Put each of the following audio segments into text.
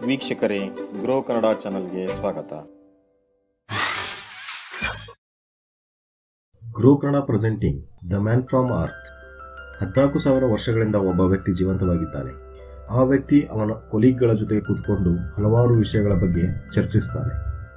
ವೀಕ್ಷಕರೇ ಗ್ರೋ ಕನ್ನಡ ಚಾನಲ್ಗೆ ಸ್ವಾಗತ grow Kannada presenting the man from earth ಹದಿನಾಲ್ಕು ಸಾವಿರ ವರ್ಷಗಳಿಂದ ಒಬ್ಬ ವ್ಯಕ್ತಿ ಜೀವಂತವಾಗಿದ್ದಾನೆ ಆ ವ್ಯಕ್ತಿ ಅವನ ಕೊಲೀಗ್ಗಳ ಜೊತೆ ಕೂತ್ಕೊಂಡು ಹಲವಾರು ವಿಷಯಗಳ ಬಗ್ಗೆ ಚರ್ಚಿಸ್ತಾನೆ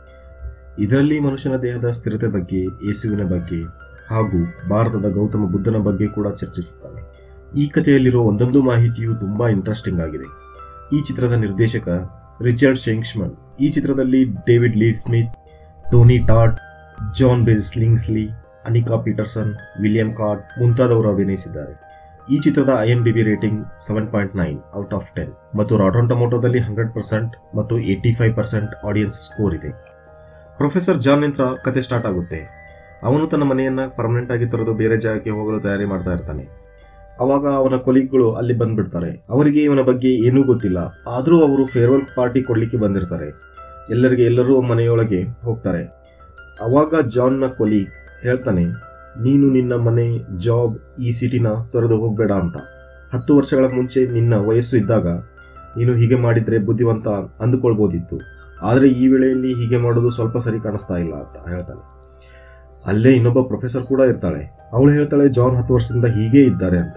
ಇದರಲ್ಲಿ ಮನುಷ್ಯನ ದೇಹದ ಸ್ಥಿರತೆ ಬಗ್ಗೆ ಯೇಸುವಿನ ಬಗ್ಗೆ ಹಾಗೂ ಭಾರತದ ಗೌತಮ ಬುದ್ಧನ ಬಗ್ಗೆ ಕೂಡ ಚರ್ಚಿಸುತ್ತಾನೆ ಈ ಕಥೆಯಲ್ಲಿರೋ ಒಂದೊಂದು ಮಾಹಿತಿಯು ತುಂಬಾ ಇಂಟ್ರೆಸ್ಟಿಂಗ್ ಆಗಿದೆ ಈ ಚಿತ್ರದ ನಿರ್ದೇಶಕ ರಿಚರ್ಡ್ ಶೆಂಕ್ಸ್ಮನ್ ಈ ಚಿತ್ರದಲ್ಲಿ David Lee Smith Tony Todd John Billingsley Annika Peterson William Katt ಮುಂತಾದವರು ಅಭಿನಯಿಸಿದ್ದಾರೆ ಈ ಚಿತ್ರದ IMDb rating seven point nine out of ten ಮತ್ತು ರಾಟನ್ ಟೊಮೊಟೊದಲ್ಲಿ ಹಂಡ್ರೆಡ್ ಪರ್ಸೆಂಟ್ ಮತ್ತು eighty five percent audience score ಇದೆ ಪ್ರೊಫೆಸರ್ ಜಾನ್ ನಿಂತ್ರ ಕತೆ ಸ್ಟಾರ್ಟ್ ಆಗುತ್ತೆ ಅವನು ತನ್ನ ಮನೆಯನ್ನ ಪರ್ಮನೆಂಟ್ ಆಗಿ ತೊರೆದು ಬೇರೆ ಜಾಗಕ್ಕೆ ಹೋಗಲು ತಯಾರಿ ಮಾಡ್ತಾ ಇರ್ತಾನೆ ಅವಾಗ ಅವನ ಕೊಲೀಗ್ಗಳು ಅಲ್ಲಿ ಬಂದ್ಬಿಡ್ತಾರೆ ಅವರಿಗೆ ಇವನ ಬಗ್ಗೆ ಏನೂ ಗೊತ್ತಿಲ್ಲ ಆದರೂ ಅವರು ಫೇರ್ವೆಲ್ ಪಾರ್ಟಿ ಕೊಡ್ಲಿಕ್ಕೆ ಬಂದಿರ್ತಾರೆ ಎಲ್ಲರಿಗೆ ಎಲ್ಲರೂ ಮನೆಯೊಳಗೆ ಹೋಗ್ತಾರೆ ಅವಾಗ ಜಾನ್ನ ಕೊಲಿ ಹೇಳ್ತಾನೆ ನೀನು ನಿನ್ನ ಮನೆ ಜಾಬ್ ಈ ಸಿಟಿನ ತೊರೆದು ಹೋಗಬೇಡ ಅಂತ ಹತ್ತು ವರ್ಷಗಳ ಮುಂಚೆ ನಿನ್ನ ವಯಸ್ಸು ಇದ್ದಾಗ ನೀನು ಹೀಗೆ ಮಾಡಿದ್ರೆ ಬುದ್ಧಿವಂತ ಅಂದುಕೊಳ್ಬೋದಿತ್ತು ಆದರೆ ಈ ವೇಳೆಯಲ್ಲಿ ಹೀಗೆ ಮಾಡೋದು ಸ್ವಲ್ಪ ಸರಿ ಕಾಣಿಸ್ತಾ ಇಲ್ಲ ಅಂತ ಹೇಳ್ತಾನೆ ಅಲ್ಲೇ ಇನ್ನೊಬ್ಬ ಪ್ರೊಫೆಸರ್ ಕೂಡ ಇರ್ತಾಳೆ ಅವಳು ಹೇಳ್ತಾಳೆ ಜಾನ್ ಹತ್ತು ವರ್ಷದಿಂದ ಹೀಗೆ ಇದ್ದಾರೆ ಅಂತ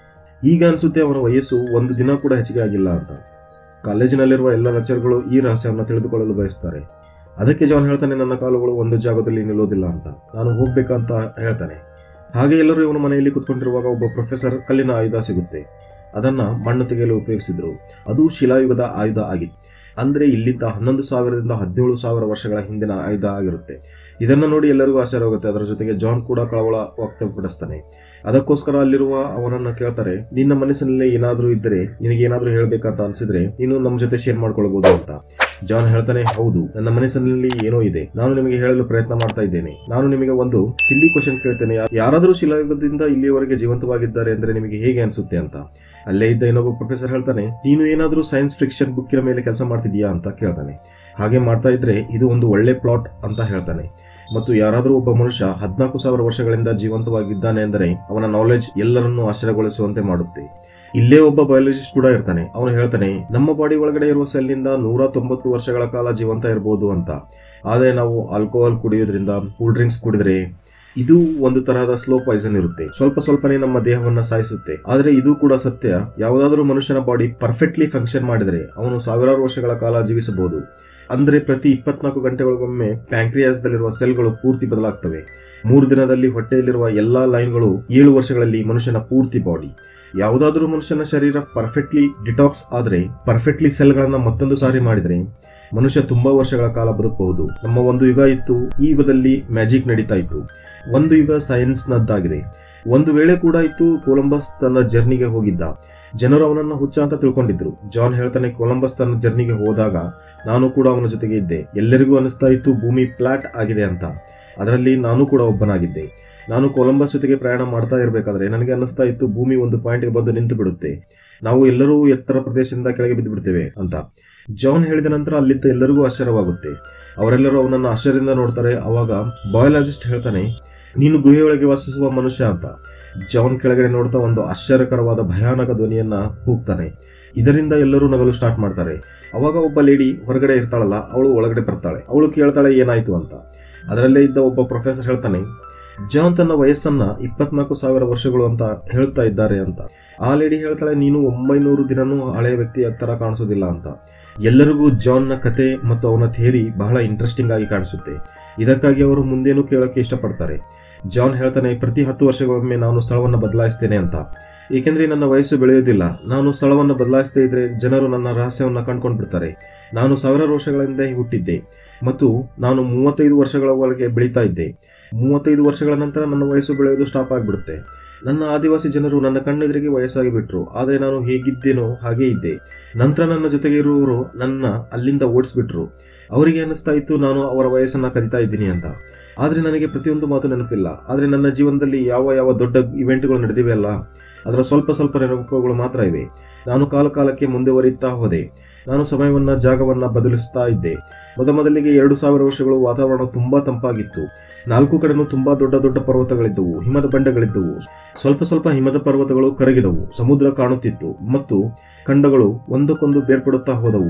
ಈಗ ಅನ್ಸುತ್ತೆ ಅವನ ವಯಸ್ಸು ಒಂದು ದಿನ ಕೂಡ ಹೆಚ್ಚಿಗೆ ಆಗಿಲ್ಲ ಅಂತ ಕಾಲೇಜಿನಲ್ಲಿರುವ ಎಲ್ಲ ಲೆಕ್ಚರ್ಗಳು ಈ ರಹಸ್ಯವನ್ನು ತಿಳಿದುಕೊಳ್ಳಲು ಬಯಸ್ತಾರೆ ಅದಕ್ಕೆ ಜಾನ್ ಹೇಳ್ತಾನೆ ನನ್ನ ಕಾಲುಗಳು ಒಂದು ಜಾಗದಲ್ಲಿ ನಿಲ್ಲೋದಿಲ್ಲ ಅಂತ ನಾನು ಹೋಗ್ಬೇಕಂತ ಹೇಳ್ತಾನೆ ಹಾಗೆ ಎಲ್ಲರೂ ಇವನ ಮನೆಯಲ್ಲಿ ಕುತ್ಕೊಂಡಿರುವಾಗ ಒಬ್ಬ ಪ್ರೊಫೆಸರ್ ಕಲ್ಲಿನ ಆಯುಧ ಸಿಗುತ್ತೆ ಅದನ್ನ ಮಣ್ಣು ತೆಗೆಯಲು ಉಪಯೋಗಿಸಿದ್ರು ಅದು ಶಿಲಾಯುಗದ ಆಯುಧ ಆಗಿತ್ತು ಅಂದ್ರೆ ಇಲ್ಲಿಂದ ಹನ್ನೊಂದು ಸಾವಿರದಿಂದ ಹದಿನೇಳು ಸಾವಿರ ವರ್ಷಗಳ ಹಿಂದಿನ ಆಯುಧ ಆಗಿರುತ್ತೆ ಇದನ್ನ ನೋಡಿ ಎಲ್ಲರಿಗೂ ಆಶ್ಚರ್ಯವಾಗುತ್ತೆ ಅದರ ಜೊತೆಗೆ ಜಾನ್ ಕೂಡ ಕಳವಳ ವ್ಯಕ್ತಪಡಿಸ್ತಾನೆ ಅದಕ್ಕೋಸ್ಕರ ಅಲ್ಲಿರುವ ಅವನನ್ನ ಕೇಳ್ತಾರೆ ನಿನ್ನ ಮನಸ್ಸಿನಲ್ಲಿ ಏನಾದರೂ ಇದ್ದರೆ ನಿನಗೆ ಏನಾದರೂ ಹೇಳ್ಬೇಕಂತ ಅನ್ಸಿದ್ರೆ ನೀನು ನಮ್ಮ ಜೊತೆ ಶೇರ್ ಮಾಡ್ಕೊಳ್ಬಹುದು ಅಂತ ಜಾನ್ ಹೇಳ್ತಾನೆ ಹೌದು ನನ್ನ ಮನಸ್ಸಿನಲ್ಲಿ ಏನೋ ಇದೆ ನಾನು ನಿಮಗೆ ಹೇಳಲು ಪ್ರಯತ್ನ ಮಾಡ್ತಾ ಇದ್ದೇನೆ ನಾನು ನಿಮಗೆ ಒಂದು ಸಿಲ್ಲಿ ಕ್ವಶನ್ ಕೇಳ್ತೇನೆ ಯಾ- ಯಾರಾದರೂ ಶಿಲಾಯುಗದಿಂದ ಇಲ್ಲಿಯವರೆಗೆ ಜೀವಂತವಾಗಿದ್ದಾರೆ ಅಂದ್ರೆ ನಿಮಗೆ ಹೇಗೆ ಅನ್ಸುತ್ತೆ ಅಂತ ಅಲ್ಲೇ ಇದ್ದ ಇನ್ನೊಬ್ಬ ಪ್ರೊಫೆಸರ್ ಹೇಳ್ತಾನೆ ನೀನು ಏನಾದರೂ ಸೈನ್ಸ್ ಫಿಕ್ಷನ್ ಬುಕ್ಕಿನ ಮೇಲೆ ಕೆಲಸ ಮಾಡ್ತಿದೀಯಾ ಅಂತ ಕೇಳ್ತಾನೆ ಹಾಗೆ ಮಾಡ್ತಾ ಇದ್ರೆ ಇದು ಒಂದು ಒಳ್ಳೆ ಪ್ಲಾಟ್ ಅಂತ ಹೇಳ್ತಾನೆ ಮತ್ತು ಯಾರಾದರೂ ಒಬ್ಬ ಮನುಷ್ಯ ಹದಿನಾಲ್ಕು ಸಾವಿರ ವರ್ಷಗಳಿಂದ ಜೀವಂತವಾಗಿದ್ದಾನೆ ಅಂದರೆ ಅವನ ನಾಲೆಜ್ ಎಲ್ಲರನ್ನೂ ಆಶ್ಚರ್ಯಗೊಳಿಸುವಂತೆ ಮಾಡುತ್ತೆ ಇಲ್ಲೇ ಒಬ್ಬ ಬಯಾಲಜಿಸ್ಟ್ ಕೂಡ ಇರ್ತಾನೆ ಅವನು ಹೇಳ್ತಾನೆ ನಮ್ಮ ಬಾಡಿ ಒಳಗಡೆ ಇರುವ ಸೆಲ್ನಿಂದ ನೂರ ತೊಂಬತ್ತು ವರ್ಷಗಳ ಕಾಲ ಜೀವಂತ ಇರಬಹುದು ಅಂತ ಆದರೆ ನಾವು ಆಲ್ಕೋಹಾಲ್ ಕುಡಿಯೋದ್ರಿಂದ ಕೂಲ್ ಡ್ರಿಂಕ್ಸ್ ಕುಡಿದ್ರೆ ಇದು ಒಂದು ತರಹದ ಸ್ಲೋ ಪಾಯ್ಸನ್ ಇರುತ್ತೆ ಸ್ವಲ್ಪ ಸ್ವಲ್ಪನೇ ನಮ್ಮ ದೇಹವನ್ನ ಸಾಯಿಸುತ್ತೆ ಆದರೆ ಇದು ಕೂಡ ಸತ್ಯ ಯಾವುದಾದ್ರೂ ಮನುಷ್ಯನ ಬಾಡಿ ಪರ್ಫೆಕ್ಟ್ಲಿ ಫಂಕ್ಷನ್ ಮಾಡಿದರೆ ಅವನು ಸಾವಿರಾರು ವರ್ಷಗಳ ಕಾಲ ಜೀವಿಸಬಹುದು ಅಂದ್ರೆ ಪ್ರತಿ ಇಪ್ಪತ್ನಾಲ್ಕು ಗಂಟೆಗಳಿಗೊಮ್ಮೆ ಪ್ಯಾಂಕ್ರಿಯಾಸ್ ದಲ್ಲಿರುವ ಸೆಲ್ಗಳು ಪೂರ್ತಿ ಬದಲಾಗ್ತವೆ ಮೂರು ದಿನದಲ್ಲಿ ಹೊಟ್ಟೆಯಲ್ಲಿರುವ ಎಲ್ಲಾ ಲೈನ್ಗಳು ಏಳು ವರ್ಷಗಳಲ್ಲಿ ಮನುಷ್ಯನ ಪೂರ್ತಿ ಬಾಡಿ ಯಾವುದಾದ್ರೂ ಮನುಷ್ಯನ ಶರೀರ ಪರ್ಫೆಕ್ಟ್ಲಿ ಡಿಟಾಕ್ಸ್ ಆದ್ರೆ ಪರ್ಫೆಕ್ಟ್ಲಿ ಸೆಲ್ಗಳನ್ನ ಮತ್ತೊಂದು ಸಾರಿ ಮಾಡಿದ್ರೆ ಮನುಷ್ಯ ತುಂಬಾ ವರ್ಷಗಳ ಕಾಲ ಬದುಕಬಹುದು ನಮ್ಮ ಒಂದು ಯುಗ ಇತ್ತು ಈ ಯುಗದಲ್ಲಿ ಮ್ಯಾಜಿಕ್ ನಡೀತಾ ಇತ್ತು ಒಂದು ಯುಗ ಸೈನ್ಸ್ ನದ್ದಾಗಿದೆ ಒಂದು ವೇಳೆ ಕೂಡ ಇತ್ತು ಕೊಲಂಬಸ್ ತನ್ನ ಜರ್ನಿಗೆ ಹೋಗಿದ್ದ ಜನರು ಅವನನ್ನ ಹುಚ್ಚ ಅಂತ ತಿಳ್ಕೊಂಡಿದ್ರು ಜಾನ್ ಹೇಳ್ತಾನೆ ಕೊಲಂಬಸ್ ತನ್ನ ಜರ್ನಿಗೆ ಹೋದಾಗ ನಾನು ಕೂಡ ಅವನ ಜೊತೆಗೆ ಇದ್ದೆ ಎಲ್ಲರಿಗೂ ಅನಿಸ್ತಾ ಇತ್ತು ಭೂಮಿ ಫ್ಲಾಟ್ ಆಗಿದೆ ಅಂತ ಅದರಲ್ಲಿ ನಾನು ಕೂಡ ಒಬ್ಬನಾಗಿದ್ದೆ ನಾನು ಕೊಲಂಬಸ್ ಜೊತೆಗೆ ಪ್ರಯಾಣ ಮಾಡ್ತಾ ಇರಬೇಕಾದ್ರೆ ನನಗೆ ಅನ್ನಿಸ್ತಾ ಇತ್ತು ಭೂಮಿ ಒಂದು ಪಾಯಿಂಟ್ಗೆ ಬಂದು ನಿಂತು ಬಿಡುತ್ತೆ ನಾವು ಎಲ್ಲರೂ ಎತ್ತರ ಪ್ರದೇಶದಿಂದ ಕೆಳಗೆ ಬಿದ್ದು ಬಿಡ್ತೇವೆ ಅಂತ ಜಾನ್ ಹೇಳಿದ ನಂತರ ಅಲ್ಲಿದ್ದ ಎಲ್ಲರಿಗೂ ಆಶ್ಚರ್ಯವಾಗುತ್ತೆ ಅವರೆಲ್ಲರೂ ಅವನನ್ನು ಆಶ್ಚರ್ಯದಿಂದ ನೋಡ್ತಾರೆ ಅವಾಗ ಬಯಾಲಜಿಸ್ಟ್ ಹೇಳ್ತಾನೆ ನೀನು ಗುಹೆಯೊಳಗೆ ವಾಸಿಸುವ ಮನುಷ್ಯ ಅಂತ ಜಾನ್ ಕೆಳಗಡೆ ನೋಡ್ತಾ ಒಂದು ಆಶ್ಚರ್ಯಕರವಾದ ಭಯಾನಕ ಧ್ವನಿಯನ್ನ ಕೂಗ್ತಾನೆ ಇದರಿಂದ ಎಲ್ಲರೂ ನಗಲು ಸ್ಟಾರ್ಟ್ ಮಾಡ್ತಾರೆ ಅವಾಗ ಒಬ್ಬ ಲೇಡಿ ಹೊರಗಡೆ ಇರ್ತಾಳಲ್ಲ ಅವಳು ಒಳಗಡೆ ಬರ್ತಾಳೆ ಅವಳು ಕೇಳ್ತಾಳೆ ಏನಾಯ್ತು ಅಂತ ಅದರಲ್ಲೇ ಇದ್ದ ಒಬ್ಬ ಪ್ರೊಫೆಸರ್ ಹೇಳ್ತಾನೆ ಜಾನ್ ತನ್ನ ವಯಸ್ಸನ್ನ ಇಪ್ಪತ್ನಾಲ್ಕು ಸಾವಿರ ವರ್ಷಗಳು ಅಂತ ಹೇಳ್ತಾ ಇದ್ದಾರೆ ಅಂತ ಆ ಲೇಡಿ ಹೇಳ್ತಾಳೆ ನೀನು ಒಂಬೈನೂರು ದಿನನೂ ಹಳೆಯ ವ್ಯಕ್ತಿಯ ತರ ಕಾಣಿಸೋದಿಲ್ಲ ಅಂತ ಎಲ್ಲರಿಗೂ ಜಾನ್ನ ಕತೆ ಮತ್ತು ಅವನ ಥಿಯರಿ ಬಹಳ ಇಂಟ್ರೆಸ್ಟಿಂಗ್ ಆಗಿ ಕಾಣಿಸುತ್ತೆ ಇದಕ್ಕಾಗಿ ಅವರು ಮುಂದೇನೂ ಕೇಳೋಕೆ ಇಷ್ಟಪಡ್ತಾರೆ ಜಾನ್ ಹೇಳ್ತಾನೆ ಪ್ರತಿ ಹತ್ತು ವರ್ಷಗಳೊಮ್ಮೆ ನಾನು ಸ್ಥಳವನ್ನು ಬದಲಾಯಿಸ್ತೇನೆ ಅಂತ ಏಕೆಂದ್ರೆ ನನ್ನ ವಯಸ್ಸು ಬೆಳೆಯೋದಿಲ್ಲ ನಾನು ಸ್ಥಳವನ್ನು ಬದಲಾಯಿಸದೇ ಇದ್ರೆ ಜನರು ನನ್ನ ರಹಸ್ಯವನ್ನು ಕಂಡ್ಕೊಂಡು ಬಿಡ್ತಾರೆ ನಾನು ಸಾವಿರಾರು ವರ್ಷಗಳಿಂದ ಹುಟ್ಟಿದ್ದೆ ಮತ್ತು ನಾನು ಮೂವತ್ತೈದು ವರ್ಷಗಳವರೆಗೆ ಬೆಳೀತಾ ಇದ್ದೆ ಮೂವತ್ತೈದು ವರ್ಷಗಳ ನಂತರ ನನ್ನ ವಯಸ್ಸು ಬೆಳೆಯೋದು ಸ್ಟಾಪ್ ಆಗಿಬಿಡುತ್ತೆ ನನ್ನ ಆದಿವಾಸಿ ಜನರು ನನ್ನ ಕಣ್ಣೆದುರಿಗೆ ವಯಸ್ಸಾಗಿ ಬಿಟ್ರು ಆದರೆ ನಾನು ಹೇಗಿದ್ದೇನೋ ಹಾಗೇ ಇದ್ದೆ ನಂತರ ನನ್ನ ಜೊತೆಗೆ ಇರುವವರು ನನ್ನ ಅಲ್ಲಿಂದ ಓಡಿಸ್ಬಿಟ್ರು ಅವರಿಗೆ ಅನ್ನಿಸ್ತಾ ಇತ್ತು ನಾನು ಅವರ ವಯಸ್ಸನ್ನ ಕದಿತಾ ಇದ್ದೀನಿ ಅಂತ ಆದರೆ ನನಗೆ ಪ್ರತಿಯೊಂದು ಮಾತು ನೆನಪಿಲ್ಲ ಆದರೆ ನನ್ನ ಜೀವನದಲ್ಲಿ ಯಾವ ಯಾವ ದೊಡ್ಡ ಇವೆಂಟ್ಗಳು ನಡೆದಿವೆ ಅಲ್ಲ ಅದರ ಸ್ವಲ್ಪ ಸ್ವಲ್ಪ ನೆನಪುಗಳು ಮಾತ್ರ ಇವೆ ನಾನು ಕಾಲ ಕಾಲಕ್ಕೆ ಮುಂದುವರಿಯುತ್ತಾ ಹೋದೆ ನಾನು ಸಮಯವನ್ನ ಜಾಗವನ್ನ ಬದಲಿಸುತ್ತಾ ಇದ್ದೆ ಮೊದಮೊದಲಿಗೆ ಎರಡು ಸಾವಿರ ವರ್ಷಗಳು ವಾತಾವರಣ ತುಂಬಾ ತಂಪಾಗಿತ್ತು ನಾಲ್ಕು ಕಡೆನೂ ತುಂಬಾ ದೊಡ್ಡ ದೊಡ್ಡ ಪರ್ವತಗಳಿದ್ದವು ಹಿಮದ ಬಂಡೆಗಳಿದ್ದವು ಸ್ವಲ್ಪ ಸ್ವಲ್ಪ ಹಿಮದ ಪರ್ವತಗಳು ಕರಗಿದವು ಸಮುದ್ರ ಕಾಣುತ್ತಿತ್ತು ಮತ್ತು ಖಂಡಗಳು ಒಂದಕ್ಕೊಂದು ಬೇರ್ಪಡುತ್ತಾ ಹೋದವು